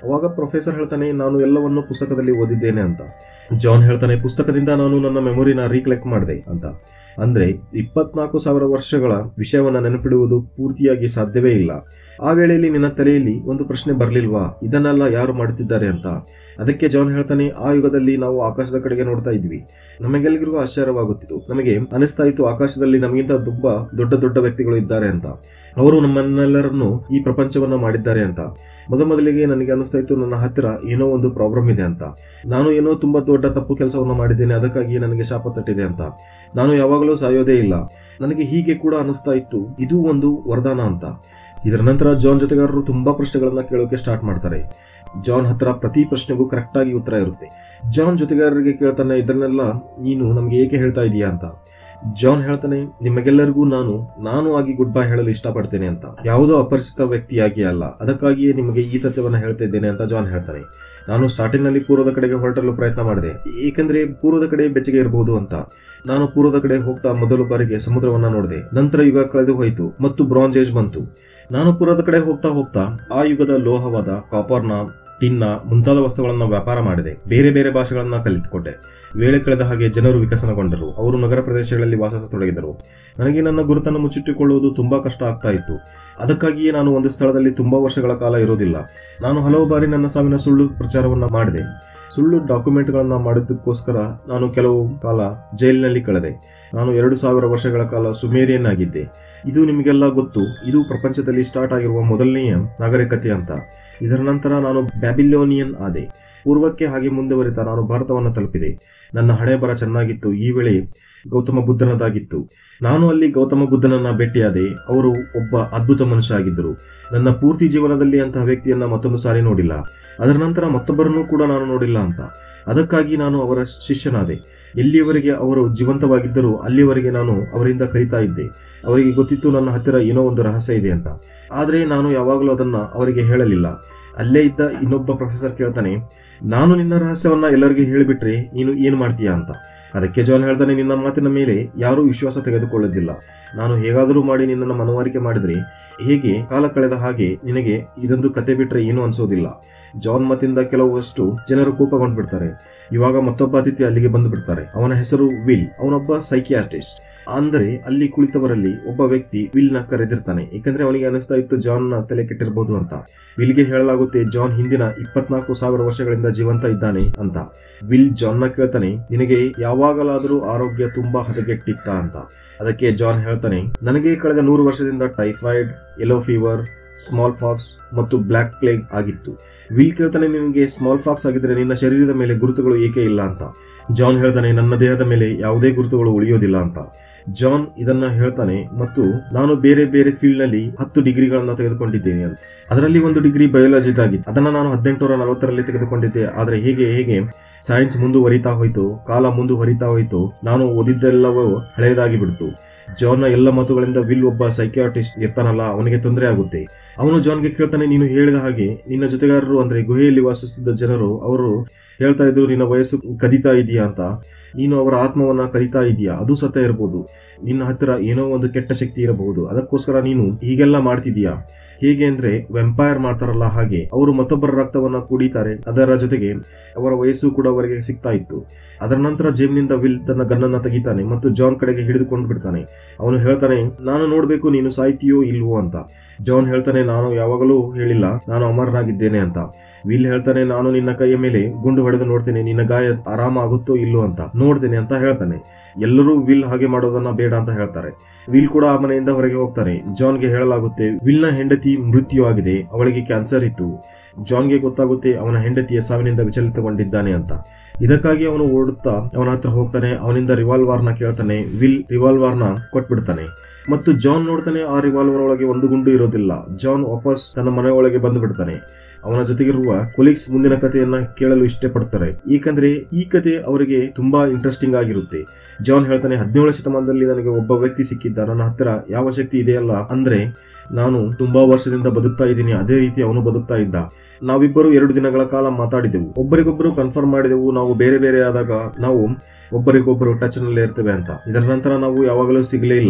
ಅವಾಗ ಪ್ರೊಫೆಸರ್ ಹೇಳ್ತಾನೆ ನಾನು ಎಲ್ಲವನ್ನು ಪುಸ್ತಕದಲ್ಲಿ ಓದಿದ್ದೇನೆ ಅಂತ ಜಾನ್ ಹೇಳ್ತಾನೆ ಪುಸ್ತಕದಿಂದ ನಾನು ನನ್ನ ಮೆಮೊರಿನ ರೀಕಲೆಕ್ಟ್ ಮಾಡಿದೆ ಅಂತ ಅಂದ್ರೆ ಇಪ್ಪತ್ನಾಲ್ಕು ಸಾವಿರ ವರ್ಷಗಳ ವಿಷಯವನ್ನ ನೆನಪಿಡುವುದು ಪೂರ್ತಿಯಾಗಿ ಸಾಧ್ಯವೇ ಇಲ್ಲ ಆ ವೇಳೆಯಲ್ಲಿ ನಿನ್ನ ತಲೆಯಲ್ಲಿ ಒಂದು ಪ್ರಶ್ನೆ ಬರಲಿಲ್ವಾ ಇದನ್ನೆಲ್ಲ ಯಾರು ಮಾಡುತ್ತಿದ್ದಾರೆ ಅಂತ ಅದಕ್ಕೆ ಜಾನ್ ಹೇಳ್ತಾನೆ ಆ ಯುಗದಲ್ಲಿ ನಾವು ಆಕಾಶದ ಕಡೆಗೆ ನೋಡ್ತಾ ಇದ್ವಿ ನಮಗೆಲ್ಲರಿಗೂ ಆಶ್ಚರ್ಯವಾಗುತ್ತಿತ್ತು ನಮಗೆ ಅನಿಸ್ತಾ ಇತ್ತು ಆಕಾಶದಲ್ಲಿ ನಮಗಿಂತ ತುಂಬಾ ದೊಡ್ಡ ದೊಡ್ಡ ವ್ಯಕ್ತಿಗಳು ಇದ್ದಾರೆ ಅಂತ ಅವರು ನಮ್ಮನ್ನೆಲ್ಲರನ್ನು ಈ ಪ್ರಪಂಚವನ್ನ ಮಾಡಿದ್ದಾರೆ ಅಂತ ಮೊದಮೊದಲಿಗೆ ನನಗೆ ಅನಿಸ್ತಾ ಇತ್ತು ನನ್ನ ಹತ್ತಿರ ಏನೋ ಒಂದು ಪ್ರಾಬ್ಲಮ್ ಇದೆ ಅಂತ ನಾನು ಏನೋ ತುಂಬಾ ದೊಡ್ಡ ತಪ್ಪು ಕೆಲಸವನ್ನು ಮಾಡಿದ್ದೇನೆ ಅದಕ್ಕಾಗಿ ನನಗೆ ಶಾಪ ತಟ್ಟಿದೆ ಅಂತ ನಾನು ಯಾವಾಗಲೂ ಸಾಯೋದೇ ಇಲ್ಲ ನನಗೆ ಹೀಗೆ ಕೂಡ ಅನಿಸ್ತಾ ಇತ್ತು ಇದು ಒಂದು ವರದಾನ ಅಂತ ಇದರ ನಂತರ ಜಾನ್ ಜೊತೆಗಾರರು ತುಂಬಾ ಪ್ರಶ್ನೆಗಳನ್ನ ಕೇಳೋಕೆ ಸ್ಟಾರ್ಟ್ ಮಾಡ್ತಾರೆ ಜಾನ್ ಹತ್ರ ಪ್ರತಿ ಪ್ರಶ್ನೆಗೂ ಕರೆಕ್ಟ್ ಆಗಿ ಉತ್ತರ ಇರುತ್ತೆ ಜಾನ್ ಜೊತೆಗಾರರಿಗೆ ಕೇಳ್ತಾನೆ ಇದನ್ನೆಲ್ಲ ನೀನು ನಮ್ಗೆ ಏಕೆ ಹೇಳ್ತಾ ಇದೀಯಾ ಅಂತ ಜಾನ್ ಹೇಳ್ತಾನೆ ನಿಮಗೆಲ್ಲರಿಗೂ ನಾನು ನಾನು ಆಗಿ ಗುಡ್ ಬೈ ಹೇಳಲು ಇಷ್ಟಪಡ್ತೇನೆ ಅಂತ ಯಾವುದೋ ಅಪರಿಚಿತ ವ್ಯಕ್ತಿಯಾಗಿ ಅಲ್ಲ ಅದಕ್ಕಾಗಿಯೇ ನಿಮಗೆ ಈ ಸತ್ಯವನ್ನ ಹೇಳ್ತಾ ಇದ್ದೇನೆ ಅಂತ ಜಾನ್ ಹೇಳ್ತಾನೆ ನಾನು ಸ್ಟಾರ್ಟಿಂಗ್ ನಲ್ಲಿ ಪೂರ್ವದ ಕಡೆಗೆ ಹೊರಟಲು ಪ್ರಯತ್ನ ಮಾಡಿದೆ ಏಕೆಂದ್ರೆ ಪೂರ್ವದ ಕಡೆ ಬೆಚ್ಚಗೆ ಇರಬಹುದು ಅಂತ ನಾನು ಪೂರ್ವದ ಕಡೆ ಹೋಗ್ತಾ ಮೊದಲು ಬಾರಿಗೆ ಸಮುದ್ರವನ್ನ ನೋಡಿದೆ ನಂತರ ಯುಗ ಕಳೆದು ಹೋಯಿತು ಮತ್ತು ಬ್ರಾಂಜ್ ಏಜ್ ಬಂತು ನಾನು ಪೂರ್ವದ ಕಡೆ ಹೋಗ್ತಾ ಹೋಗ್ತಾ ಆ ಯುಗದ ಲೋಹವಾದ ಕಾಪರ್ನ ಟಿನ್ನ ಮುಂತಾದ ವಸ್ತುಗಳನ್ನ ವ್ಯಾಪಾರ ಮಾಡಿದೆ ಬೇರೆ ಬೇರೆ ಭಾಷೆಗಳನ್ನ ಕಲಿತುಕೊಂಡೆ ವೇಳೆ ಕಳೆದ ಹಾಗೆ ಜನರು ವಿಕಸನಗೊಂಡರು ಅವರು ನಗರ ಪ್ರದೇಶಗಳಲ್ಲಿ ವಾಸಿಸತೊಡಗಿದರು ನನಗೆ ನನ್ನ ಗುರುತನ್ನು ಮುಚ್ಚಿಟ್ಟುಕೊಳ್ಳುವುದು ತುಂಬಾ ಕಷ್ಟ ಆಗ್ತಾ ಇತ್ತು ಅದಕ್ಕಾಗಿಯೇ ನಾನು ಒಂದು ಸ್ಥಳದಲ್ಲಿ ತುಂಬಾ ವರ್ಷಗಳ ಕಾಲ ಇರೋದಿಲ್ಲ ನಾನು ಹಲವು ಬಾರಿ ನನ್ನ ಸಾವಿನ ಸುಳ್ಳು ಪ್ರಚಾರವನ್ನ ಮಾಡಿದೆ ಸುಳ್ಳು ಡಾಕ್ಯುಮೆಂಟ್ಗಳನ್ನ ಮಾಡಿದ್ದಕ್ಕೋಸ್ಕರ ನಾನು ಕೆಲವು ಕಾಲ ಜೈಲಿನಲ್ಲಿ ಕಳೆದೆ ನಾನು ಎರಡು ಸಾವಿರ ವರ್ಷಗಳ ಕಾಲ ಸುಮೇರಿಯನ್ ಆಗಿದ್ದೆ ಇದು ನಿಮಗೆಲ್ಲ ಗೊತ್ತು ಇದು ಪ್ರಪಂಚದಲ್ಲಿ ಸ್ಟಾರ್ಟ್ ಆಗಿರುವ ಮೊದಲನೆಯ ನಾಗರಿಕತೆ ಅಂತ ಇದರ ನಂತರ ನಾನು ಬ್ಯಾಬಿಲೋನಿಯನ್ ಆದೆ ಪೂರ್ವಕ್ಕೆ ಹಾಗೆ ಮುಂದುವರಿತಾ ನಾನು ಭಾರತವನ್ನು ತಲುಪಿದೆ ನನ್ನ ಹಣೆ ಬರ ಚೆನ್ನಾಗಿತ್ತು ಈ ವೇಳೆ ಗೌತಮ ಬುದ್ಧನದಾಗಿತ್ತು ನಾನು ಅಲ್ಲಿ ಗೌತಮ ಬುದ್ಧನನ್ನ ಭೇಟಿಯಾದೆ ಅವರು ಒಬ್ಬ ಅದ್ಭುತ ಮನುಷ್ಯ ಆಗಿದ್ದರು ನನ್ನ ಪೂರ್ತಿ ಜೀವನದಲ್ಲಿ ಅಂತಹ ವ್ಯಕ್ತಿಯನ್ನ ಮತ್ತೊಂದು ಸಾರಿ ನೋಡಿಲ್ಲ ಅದರ ನಂತರ ಮತ್ತೊಬ್ಬರನ್ನೂ ಕೂಡ ನಾನು ನೋಡಿಲ್ಲ ಅಂತ ಅದಕ್ಕಾಗಿ ನಾನು ಅವರ ಶಿಷ್ಯನಾದೆ ಎಲ್ಲಿಯವರೆಗೆ ಅವರು ಜೀವಂತವಾಗಿದ್ದರೂ ಅಲ್ಲಿಯವರೆಗೆ ನಾನು ಅವರಿಂದ ಕಲಿತಾ ಇದ್ದೆ ಅವರಿಗೆ ಗೊತ್ತಿತ್ತು ನನ್ನ ಹತ್ತಿರ ಏನೋ ಒಂದು ರಹಸ್ಯ ಇದೆ ಅಂತ ಆದರೆ ನಾನು ಯಾವಾಗಲೂ ಅದನ್ನ ಅವರಿಗೆ ಹೇಳಲಿಲ್ಲ ಅಲ್ಲೇ ಇದ್ದ ಇನ್ನೊಬ್ಬ ಪ್ರೊಫೆಸರ್ ಕೇಳ್ತಾನೆ ನಾನು ನಿನ್ನ ರಹಸ್ಯವನ್ನ ಎಲ್ಲರಿಗೂ ಹೇಳಿಬಿಟ್ರೆ ನೀನು ಏನು ಮಾಡ್ತೀಯಾ ಅಂತ ಅದಕ್ಕೆ ಜಾನ್ ಹೇಳ್ತಾನೆ ನಿನ್ನ ಮಾತಿನ ಮೇಲೆ ಯಾರೂ ವಿಶ್ವಾಸ ತೆಗೆದುಕೊಳ್ಳೋದಿಲ್ಲ ನಾನು ಹೇಗಾದರೂ ಮಾಡಿ ನಿನ್ನನ್ನು ಮನವರಿಕೆ ಮಾಡಿದ್ರೆ ಹೇಗೆ ಕಾಲ ಕಳೆದ ಹಾಗೆ ನಿನಗೆ ಇದೊಂದು ಕತೆ ಬಿಟ್ರೆ ಏನೂ ಅನ್ಸೋದಿಲ್ಲ ಜಾನ್ ಮತಿಂದ ಕೆಲವಷ್ಟು ಜನರು ಕೋಪಗೊಂಡು ಬಿಡ್ತಾರೆ ಇವಾಗ ಮತ್ತೊಬ್ಬ ಅತಿಥಿ ಅಲ್ಲಿಗೆ ಬಂದು ಬಿಡ್ತಾರೆ ಅವನ ಹೆಸರು ವಿಲ್ ಅವನೊಬ್ಬ ಸೈಕಿಯಾಟ್ರಿಸ್ಟ್ ಅಂದರೆ ಅಲ್ಲಿ ಕುಳಿತವರಲ್ಲಿ ಒಬ್ಬ ವ್ಯಕ್ತಿ ವಿಲ್ ನ ಕರೆದಿರ್ತಾನೆ ಏಕೆಂದ್ರೆ ಅವನಿಗೆ ಅನಿಸ್ತಾ ಇತ್ತು ಜಾನ್ ನ ತಲೆ ಕೆಟ್ಟಿರಬಹುದು ಅಂತ ವಿಲ್ಗೆ ಹೇಳಲಾಗುತ್ತೆ ಜಾನ್ ಹಿಂದಿನ ಇಪ್ಪತ್ನಾಲ್ಕು ಸಾವಿರ ವರ್ಷಗಳಿಂದ ಜೀವಂತ ಇದ್ದಾನೆ ಅಂತ ವಿಲ್ ಜಾನ್ ನ ಕೇಳ್ತಾನೆ ನಿನಗೆ ಯಾವಾಗಲಾದರೂ ಆರೋಗ್ಯ ತುಂಬಾ ಹದಗೆಟ್ಟಿತ್ತ ಅಂತ ಅದಕ್ಕೆ ಜಾನ್ ಹೇಳ್ತಾನೆ ನನಗೆ ಕಳೆದ ನೂರು ವರ್ಷದಿಂದ typhoid yellow fever smallpox ಮತ್ತು ಬ್ಲ್ಯಾಕ್ ಪ್ಲೇಗ್ ಆಗಿತ್ತು ವಿಲ್ ಕೇಳ್ತಾನೆ ನಿನಗೆ ಸ್ಮಾಲ್ ಫಾಕ್ಸ್ ಆಗಿದ್ರೆ ನಿನ್ನ ಶರೀರದ ಮೇಲೆ ಗುರುತುಗಳು ಏಕೆ ಇಲ್ಲ ಅಂತ ಜಾನ್ ಹೇಳ್ತಾನೆ ನನ್ನ ದೇಹದ ಮೇಲೆ ಯಾವುದೇ ಗುರುತುಗಳು ಉಳಿಯೋದಿಲ್ಲ ಅಂತ ಜಾನ್ ಇದನ್ನ ಹೇಳ್ತಾನೆ ಮತ್ತು ನಾನು ಬೇರೆ ಬೇರೆ ಫೀಲ್ಡ್ ನಲ್ಲಿ ಹತ್ತು ಡಿಗ್ರಿಗಳನ್ನ ತೆಗೆದುಕೊಂಡಿದ್ದೇನೆ ಅಂತ ಅದರಲ್ಲಿ ಒಂದು ಡಿಗ್ರಿ ಬಯೋಲಜಿದಾಗಿತ್ತು ಅದನ್ನ ನಾನು ಹದಿನೆಂಟುನೂರ ನಲವತ್ತರಲ್ಲಿ ತೆಗೆದುಕೊಂಡಿದ್ದೆ ಆದ್ರೆ ಹೇಗೆ ಹೇಗೆ ಸೈನ್ಸ್ ಮುಂದುವರಿತಾ ಹೋಯ್ತು ಕಾಲ ಮುಂದುವರಿತಾ ಹೋಯ್ತು ನಾನು ಓದಿದ್ದೆಲ್ಲವೂ ಹಳೆಯದಾಗಿ ಬಿಡ್ತು ಜಾನ್ನ ಎಲ್ಲ ಮಾತುಗಳಿಂದ ವಿಲ್ ಒಬ್ಬ ಸೈಕಿಯಾಟಿಸ್ಟ್ ಇರ್ತಾನಲ್ಲ ಅವನಿಗೆ ತೊಂದರೆ ಆಗುತ್ತೆ ಅವನು ಜಾನ್ಗೆ ಕೇಳ್ತಾನೆ ನೀನು ಹೇಳಿದ ಹಾಗೆ ನಿನ್ನ ಜೊತೆಗಾರರು ಅಂದ್ರೆ ಗುಹೆಯಲ್ಲಿ ವಾಸಿಸುತ್ತಿದ್ದ ಜನರು ಅವರು ಹೇಳ್ತಾ ಇದ್ರು ನಿನ್ನ ವಯಸ್ಸು ಕದೀತಾ ಇದೆಯಾ ಅಂತ ನೀನು ಅವರ ಆತ್ಮವನ್ನ ಕದೀತಾ ಇದೆಯಾ ಅದು ಸತ್ಯ ಇರಬಹುದು ನಿನ್ನ ಹತ್ತಿರ ಏನೋ ಒಂದು ಕೆಟ್ಟ ಶಕ್ತಿ ಇರಬಹುದು ಅದಕ್ಕೋಸ್ಕರ ನೀನು ಹೀಗೆಲ್ಲ ಮಾಡ್ತಿದೀಯಾ ಹೇಗೆ ಅಂದ್ರೆ ವೆಂಪೈರ್ ಮಾಡ್ತಾರಲ್ಲ ಹಾಗೆ ಅವರು ಮತ್ತೊಬ್ಬರ ರಕ್ತವನ್ನ ಕುಡಿತಾರೆ ಅದರ ಜೊತೆಗೆ ಅವರ ವಯಸ್ಸು ಕೂಡ ಅವರಿಗೆ ಸಿಗ್ತಾ ಇತ್ತು ಅದರ ನಂತರ ಜೇಮ್ನಿಂದ ವಿಲ್ ತನ್ನ ಗನ್ನನ್ನ ತೆಗಿತಾನೆ ಮತ್ತು ಜಾನ್ ಕಡೆಗೆ ಹಿಡಿದುಕೊಂಡು ಬಿಡ್ತಾನೆ ಅವನು ಹೇಳ್ತಾನೆ ನಾನು ನೋಡ್ಬೇಕು ನೀನು ಸಾಯ್ತೀಯೋ ಇಲ್ವೋ ಅಂತ ಜಾನ್ ಹೇಳ್ತಾನೆ ನಾನು ಯಾವಾಗಲೂ ಹೇಳಿಲ್ಲ ನಾನು ಅಮರನಾಗಿದ್ದೇನೆ ಅಂತ ವಿಲ್ ಹೇಳ್ತಾನೆ ನಾನು ನಿನ್ನ ಕೈಯ ಮೇಲೆ ಗುಂಡು ಹೊಡೆದು ನೋಡ್ತೇನೆ ನಿನ್ನ ಗಾಯ ಆರಾಮ ಆಗುತ್ತೋ ಇಲ್ಲೋ ಅಂತ ನೋಡ್ತೇನೆ ಅಂತ ಹೇಳ್ತಾನೆ ಎಲ್ಲರೂ ವಿಲ್ ಹಾಗೆ ಮಾಡೋದನ್ನ ಬೇಡ ಅಂತ ಹೇಳ್ತಾರೆ ವಿಲ್ ಕೂಡ ಆ ಮನೆಯಿಂದ ಹೊರಗೆ ಹೋಗ್ತಾನೆ ಜಾನ್ಗೆ ಹೇಳಲಾಗುತ್ತೆ ವಿಲ್ನ ಹೆಂಡತಿ ಮೃತ್ಯು ಆಗಿದೆ ಅವಳಿಗೆ ಕ್ಯಾನ್ಸರ್ ಇತ್ತು ಜಾನ್ಗೆ ಗೊತ್ತಾಗುತ್ತೆ ಅವನ ಹೆಂಡತಿಯ ಸಾವಿನಿಂದ ವಿಚಲಿತಗೊಂಡಿದ್ದಾನೆ ಅಂತ ಇದಕ್ಕಾಗಿ ಅವನು ಓಡುತ್ತಾ ಅವನ ಹತ್ರ ಹೋಗ್ತಾನೆ ಅವನಿಂದ ರಿವಾಲ್ವರ್ನ ಕೇಳ್ತಾನೆ ವಿಲ್ ರಿವಾಲ್ವರ್ನ ಕೊಟ್ಬಿಡ್ತಾನೆ ಮತ್ತು ಜಾನ್ ನೋಡ್ತಾನೆ ಆ ರಿವಾಲ್ವರ್ ಒಳಗೆ ಒಂದು ಗುಂಡು ಇರೋದಿಲ್ಲ ಜಾನ್ ವಾಪಸ್ ತನ್ನ ಮನೆ ಒಳಗೆ ಬಂದು ಬಿಡ್ತಾನೆ ಅವನ ಜೊತೆಗಿರುವ ಕೊಲೀಗ್ಸ್ ಮುಂದಿನ ಕಥೆಯನ್ನ ಕೇಳಲು ಇಷ್ಟಪಡ್ತಾರೆ ಏಕೆಂದ್ರೆ ಈ ಕತೆ ಅವರಿಗೆ ತುಂಬಾ ಇಂಟ್ರೆಸ್ಟಿಂಗ್ ಆಗಿರುತ್ತೆ ಜಾನ್ ಹೇಳ್ತಾನೆ ಹದಿನೇಳು ಶತಮಾನದಲ್ಲಿ ನನಗೆ ಒಬ್ಬ ವ್ಯಕ್ತಿ ಸಿಕ್ಕಿದ್ದ ನನ್ನ ಹತ್ತಿರ ಯಾವ ಶಕ್ತಿ ಇದೆಯಲ್ಲ ಅಂದ್ರೆ ನಾನು ತುಂಬಾ ವರ್ಷದಿಂದ ಬದುಕ್ತಾ ಇದ್ದೀನಿ ಅದೇ ರೀತಿ ಅವನು ಬದುಕ್ತಾ ಇದ್ದ ನಾವಿಬ್ಬರು ಎರಡು ದಿನಗಳ ಕಾಲ ಮಾತಾಡಿದೆವು ಒಬ್ಬರಿಗೊಬ್ಬರು ಕನ್ಫರ್ಮ್ ಮಾಡಿದೆವು ನಾವು ಬೇರೆ ಬೇರೆ ಆದಾಗ ನಾವು ಒಬ್ಬರಿಗೊಬ್ಬರು ಟಚ್ ನಲ್ಲಿ ಇರ್ತೇವೆ ಅಂತ ಇದರ ನಂತರ ನಾವು ಯಾವಾಗಲೂ ಸಿಗಲೇ ಇಲ್ಲ